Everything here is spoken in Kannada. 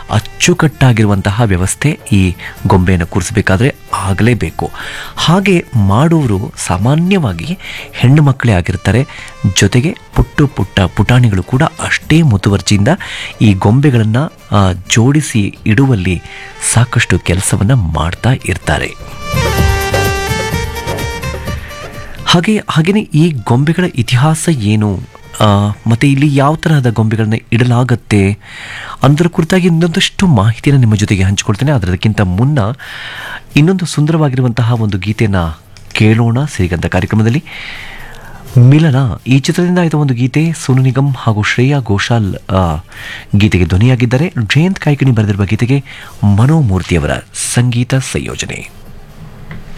ಅಚ್ಚುಕಟ್ಟಾಗಿರುವಂತಹ ವ್ಯವಸ್ಥೆ ಈ ಗೊಂಬೆಯನ್ನು ಕೂರಿಸಬೇಕಾದ್ರೆ ಆಗಲೇಬೇಕು ಹಾಗೆ ಮಾಡುವರು ಸಾಮಾನ್ಯವಾಗಿ ಹೆಣ್ಣು ಮಕ್ಕಳೇ ಆಗಿರ್ತಾರೆ ಜೊತೆಗೆ ಪುಟ್ಟು ಪುಟ್ಟ ಪುಟಾಣಿಗಳು ಕೂಡ ಅಷ್ಟೇ ಮುತುವರ್ಜಿಯಿಂದ ಈ ಗೊಂಬೆಗಳನ್ನು ಜೋಡಿಸಿ ಇಡುವಲ್ಲಿ ಸಾಕಷ್ಟು ಕೆಲಸವನ್ನು ಮಾಡ್ತಾ ಇರ್ತಾರೆ ಹಾಗೆ ಹಾಗೆಯೇ ಈ ಗೊಂಬೆಗಳ ಇತಿಹಾಸ ಏನು ಆ, ಮತ್ತೆ ಇಲ್ಲಿ ಯಾವ ತರಹದ ಗೊಂಬೆಗಳನ್ನ ಇಡಲಾಗತ್ತೆ ಅದರ ಕುರಿತಾಗಿ ಇನ್ನೊಂದಷ್ಟು ಮಾಹಿತಿಯನ್ನು ನಿಮ್ಮ ಜೊತೆಗೆ ಹಂಚಿಕೊಳ್ತೇನೆ ಅದರದಕ್ಕಿಂತ ಮುನ್ನ ಇನ್ನೊಂದು ಸುಂದರವಾಗಿರುವಂತಹ ಒಂದು ಗೀತೆಯನ್ನು ಕೇಳೋಣ ಸಿರಿಗಂಧ ಕಾರ್ಯಕ್ರಮದಲ್ಲಿ ಮಿಲನ ಈ ಚಿತ್ರದಿಂದ ಆಯ್ದ ಒಂದು ಗೀತೆ ಸೋನು ನಿಗಮ್ ಹಾಗೂ ಶ್ರೇಯಾ ಘೋಷಾಲ್ ಆ, ಗೀತೆಗೆ ಧ್ವನಿಯಾಗಿದ್ದಾರೆ ಜಯಂತ್ ಕಾಯ್ಕಿಣಿ ಬರೆದಿರುವ ಗೀತೆಗೆ ಮನೋಮೂರ್ತಿಯವರ ಸಂಗೀತ ಸಂಯೋಜನೆ